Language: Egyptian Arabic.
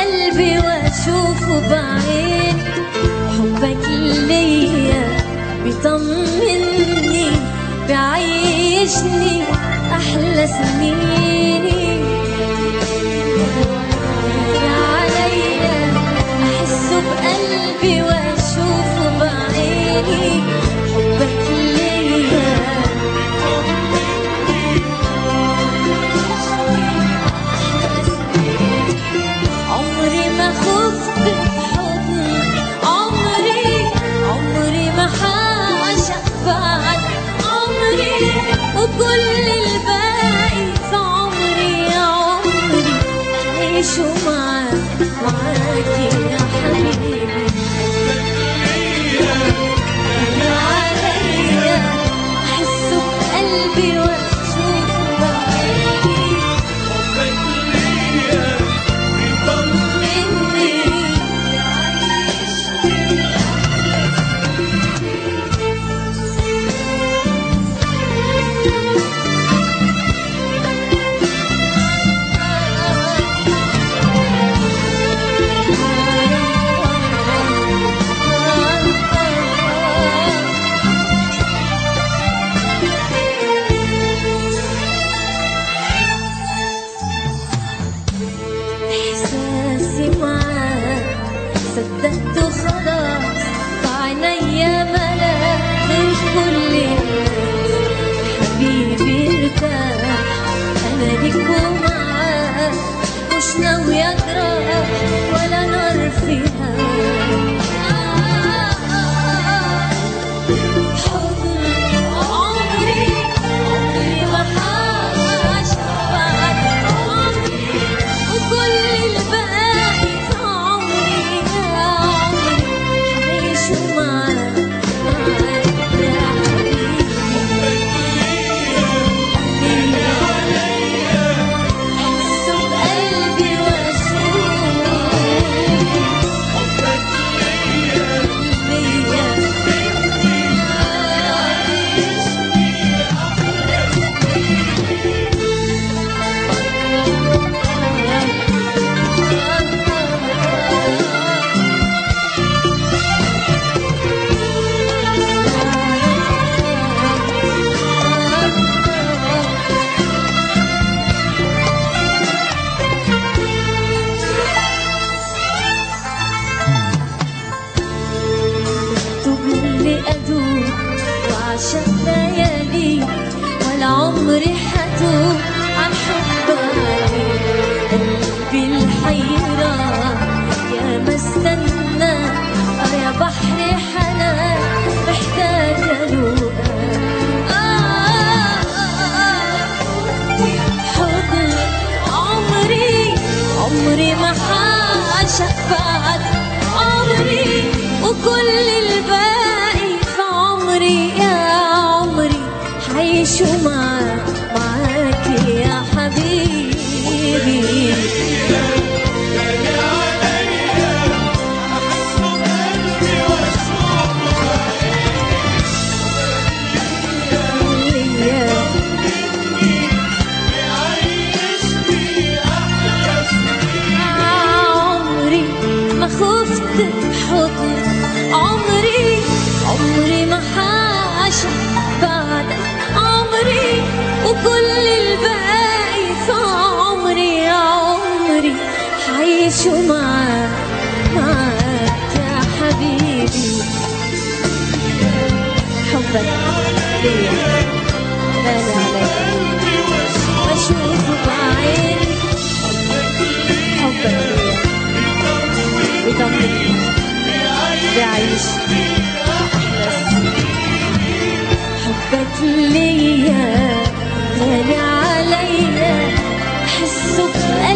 بقلبي واشوفه بعيني حبك ليا بيطمني بيعيشني احلى سنيني يا عليا احسه بقلبي واشوفه بعيني حبك ليا عمري ما خفت بحضن عمري عمري ما حعشق بعد عمري وكل الباقي في عمري يا عمري عيشه معاك معاك يا حبيبي يا عليا احسه بقلبي واشوفه بعيني مني احساسي معاك صدقته خلاص في عينيا ملا من كل الناس حبيبي ارتاح انا ليك ومعاك مش ناوية اجرح ولا نار فيها حضن عمري عمري ما حعشق بعد عمري وكل الباقي في عمري يا عمري عايش معاك معاك يا حبيبي أحس بقلبي وأشوف حبك ليا مكتوب لي أدوب وعشان ليالي ولا عمري حتوب عن حب عليك قلبي الحيران يا ما استنى آه يا بحر حنان محتاجة لقاك آه حضن عمري عمري ما حعشق بعد عمري وكل الباقي في عمري يا عمري حيشوا معاك معاك يا حبيبي ليا عمري ما خفت بحضن عمري عمري ما حعشق بعدك عمري وكل الباقي في عمري يا عمري حيشوا معاك معاك يا حبيبي حبك ليا لا لا لا أشوفه بعيني حبك ليا بيطمني بيعيش حبك ليا غالي عليا احسه بقلبي